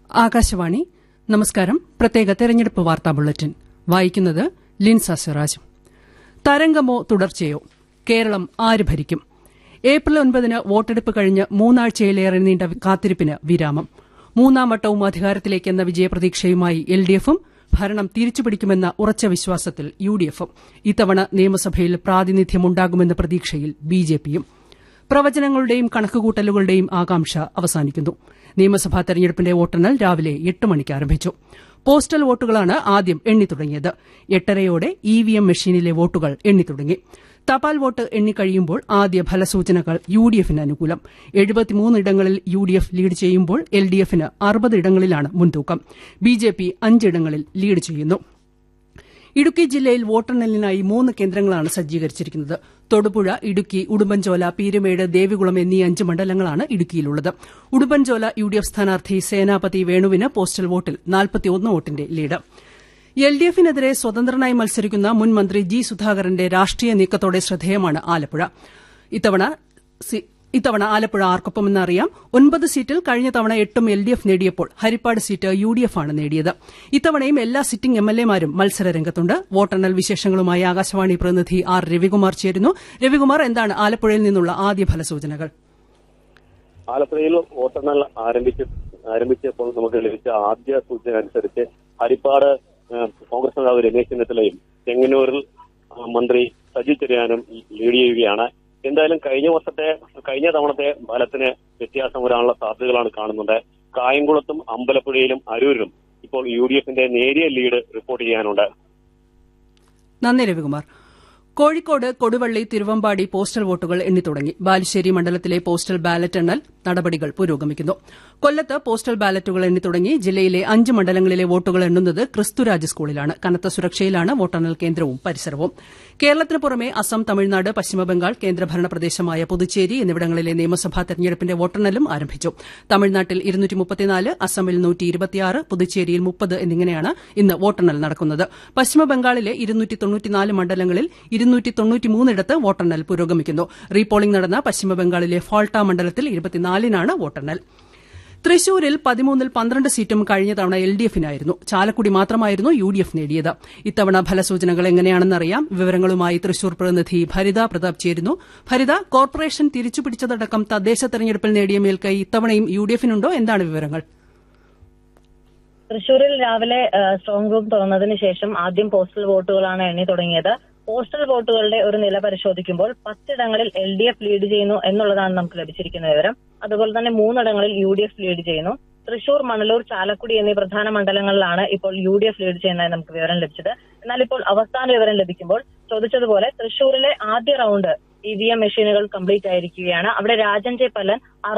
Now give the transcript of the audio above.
ആകാശവാണി നമസ്കാരം പ്രത്യേക തെരഞ്ഞെടുപ്പ് വാർത്താ ബുള്ളറ്റിൻ വായിക്കുന്നത് ലിൻസ സിറാജ് തരംഗമോ തുടർച്ചയോ കേരളം ആര് ഭരിക്കും ഏപ്രിൽ ഒൻപതിന് വോട്ടെടുപ്പ് കഴിഞ്ഞ് മൂന്നാഴ്ചയിലേറെ നീണ്ട കാത്തിരിപ്പിന് വിരാമം മൂന്നാം വട്ടവും അധികാരത്തിലേക്കെന്ന വിജയപ്രതീക്ഷയുമായി എൽ ഡി എഫും ഭരണം തിരിച്ചുപിടിക്കുമെന്ന ഉറച്ച വിശ്വാസത്തിൽ യു ഡി എഫും ഇത്തവണ നിയമസഭയിൽ പ്രാതിനിധ്യമുണ്ടാകുമെന്ന പ്രതീക്ഷയിൽ ബി ജെ പിയും പ്രവചനങ്ങളുടെയും കണക്കുകൂട്ടലുകളുടെയും ആകാംക്ഷ അവസാനിക്കുന്നു നിയമസഭാ തെരഞ്ഞെടുപ്പിന്റെ വോട്ടെണ്ണൽ രാവിലെ എട്ട് മണിക്ക് ആരംഭിച്ചു പോസ്റ്റൽ വോട്ടുകളാണ് ആദ്യം എണ്ണിത്തുടങ്ങിയത് എട്ടരയോടെ ഇ വി എം മെഷീനിലെ വോട്ടുകൾ എണ്ണിത്തുടങ്ങി തപാൽ വോട്ട് എണ്ണിക്കഴിയുമ്പോൾ ആദ്യ ഫലസൂചനകൾ യു ഡി എഫിന് അനുകൂലം ഇടങ്ങളിൽ യു ഡി എഫ് ലീഡ് ചെയ്യുമ്പോൾ എൽ ഡി എഫിന് അറുപത് ഇടങ്ങളിലാണ് മുൻതൂക്കം ബി ജെ പി അഞ്ചിടങ്ങളിൽ ലീഡ് ചെയ്യുന്നു ഇടുക്കി ജില്ലയിൽ വോട്ടെണ്ണലിനായി മൂന്ന് കേന്ദ്രങ്ങളാണ് സജ്ജീകരിച്ചിരിക്കുന്നത് തൊടുപുഴ ഇടുക്കി ഉടുമ്പൻചോല പീരുമേട് ദേവികുളം എന്നീ അഞ്ച് മണ്ഡലങ്ങളാണ് ഇടുക്കിയിലുള്ളത് ഉടുമ്പൻചോല യു ഡി എഫ് സ്ഥാനാർത്ഥി സേനാപതി വേണുവിന് പോസ്റ്റൽ വോട്ടിൽ വോട്ടിന്റെ ലീഡ് എൽ ഡി എഫിനെതിരെ സ്വതന്ത്രനായി മത്സരിക്കുന്ന മുൻ മന്ത്രി ജി സുധാകരന്റെ രാഷ്ട്രീയ നീക്കത്തോടെ ശ്രദ്ധേയമാണ് ആലപ്പുഴ ഇത്തവണ ആലപ്പുഴ ആർക്കൊപ്പമെന്ന് അറിയാം ഒൻപത് സീറ്റിൽ കഴിഞ്ഞ തവണ എട്ടും എൽ ഡി എഫ് നേടിയപ്പോൾ Haripad seat U D F ആണ് നേടിയത് ഇത്തവണയും എല്ലാ സിറ്റിംഗ് എം എൽ എമാരും മത്സരരംഗത്തുണ്ട് വോട്ടെണ്ണൽ വിശേഷങ്ങളുമായി ആകാശവാണി പ്രതിനിധി ആർ രവികുമാർ ചേരുന്നു രവികുമാർ എന്താണ് ആലപ്പുഴയിൽ നിന്നുള്ള ആദ്യ ഫലസൂചനകൾ ആലപ്പുഴയിൽ വോട്ടെണ്ണൽ ആരംഭിച്ച് ആരംഭിച്ചപ്പോൾ നമുക്ക് ലഭിച്ച ആദ്യ സൂചന അനുസരിച്ച് ഹരിപ്പാട് കോൺഗ്രസ് നേതാവ് രമേശ് ചെന്നിത്തലയും ചെങ്ങന്നൂരിൽ മന്ത്രി സജി ചെറിയാനും ലീഡ് ചെയ്യുകയാണ് എന്തായാലും കഴിഞ്ഞ വർഷത്തെ കഴിഞ്ഞ തവണത്തെ ഫലത്തിന് വ്യത്യാസം വരാനുള്ള സാധ്യതകളാണ് കാണുന്നത് കായംകുളത്തും അമ്പലപ്പുഴയിലും അരൂരിലും ഇപ്പോൾ യു ഡി എഫിന്റെ നേരിയ ലീഡ് റിപ്പോർട്ട് ചെയ്യാനുണ്ട് നന്ദി രവികുമാർ കോഴിക്കോട് കൊടുവള്ളി തിരുവമ്പാടി പോസ്റ്റൽ വോട്ടുകൾ എണ്ണിത്തുടങ്ങി ബാലുശ്ശേരി മണ്ഡലത്തിലെ പോസ്റ്റൽ ബാലറ്റ് എണ്ണൽ നടപടികൾ പുരോഗമിക്കുന്നു കൊല്ലത്ത് പോസ്റ്റൽ ബാലറ്റുകൾ എണ്ണിത്തുടങ്ങി ജില്ലയിലെ അഞ്ച് മണ്ഡലങ്ങളിലെ വോട്ടുകൾ എണ്ണുന്നത് ക്രിസ്തുരാജ് സ്കൂളിലാണ് കനത്ത സുരക്ഷയിലാണ് വോട്ടെണ്ണൽ കേന്ദ്രവും പരിസരവും കേരളത്തിന് പുറമെ അസം തമിഴ്നാട് പശ്ചിമബംഗാൾ കേന്ദ്രഭരണ പ്രദേശമായ പുതുച്ചേരി എന്നിവിടങ്ങളിലെ നിയമസഭാ തെരഞ്ഞെടുപ്പിന്റെ വോട്ടെണ്ണലും ആരംഭിച്ചു തമിഴ്നാട്ടിൽ അസമിൽ പുതുച്ചേരിയിൽ മുപ്പത് എന്നിങ്ങനെയാണ് ഇന്ന് വോട്ടെണ്ണൽ നടക്കുന്നത് പശ്ചിമബംഗാളിലെ മണ്ഡലങ്ങളിൽ ഇടത്ത് വോട്ടെണ്ണൽ പുരോഗമിക്കുന്നു റീപോളിംഗ് നടന്ന പശ്ചിമബംഗാളിലെ ഫാൾട്ട മണ്ഡലത്തിൽ ഇരുപത്തിനാലിനാണ് വോട്ടെണ്ണൽ തൃശൂരിൽ പതിമൂന്നിൽ പന്ത്രണ്ട് സീറ്റും കഴിഞ്ഞ തവണ എൽ ഡി എഫിനായിരുന്നു ചാലക്കുടി മാത്രമായിരുന്നു യു ഡി എഫ് നേടിയത് ഇത്തവണ ഫലസൂചനകൾ എങ്ങനെയാണെന്നറിയാം വിവരങ്ങളുമായി തൃശൂർ പ്രതിനിധി ഭരിത പ്രതാപ് ചേരുന്നു ഭരിത കോർപ്പറേഷൻ തിരിച്ചുപിടിച്ചതടക്കം തദ്ദേശ തെരഞ്ഞെടുപ്പിൽ നേടിയ മേൽക്കൈ ഇത്തവണയും യു ഡി എഫിനുണ്ടോ എന്താണ് വിവരങ്ങൾ തൃശൂരിൽ രാവിലെ സ്ട്രോങ് റൂം തുറന്നതിന് ശേഷം ആദ്യം പോസ്റ്റൽ വോട്ടുകളാണ് എണ്ണി തുടങ്ങിയത് പോസ്റ്റൽ വോട്ടുകളുടെ ഒരു നില പരിശോധിക്കുമ്പോൾ പത്തിടങ്ങളിൽ എൽ ഡി എഫ് ലീഡ് ചെയ്യുന്നു എന്നുള്ളതാണ് നമുക്ക് ലഭിച്ചിരിക്കുന്ന വിവരം അതുപോലെ തന്നെ മൂന്നിടങ്ങളിൽ യു ഡി എഫ് ലീഡ് ചെയ്യുന്നു തൃശൂർ മണലൂർ ചാലക്കുടി എന്നീ പ്രധാന മണ്ഡലങ്ങളിലാണ് ഇപ്പോൾ യു ഡി എഫ് ലീഡ് ചെയ്യുന്നതായി നമുക്ക് വിവരം ലഭിച്ചത് എന്നാൽ ഇപ്പോൾ അവസാന വിവരം ലഭിക്കുമ്പോൾ ചോദിച്ചതുപോലെ തൃശൂരിലെ ആദ്യ റൌണ്ട് ഇ വി എം മെഷീനുകൾ കംപ്ലീറ്റ് ആയിരിക്കുകയാണ് അവിടെ രാജൻ ജെ പല്ലൻ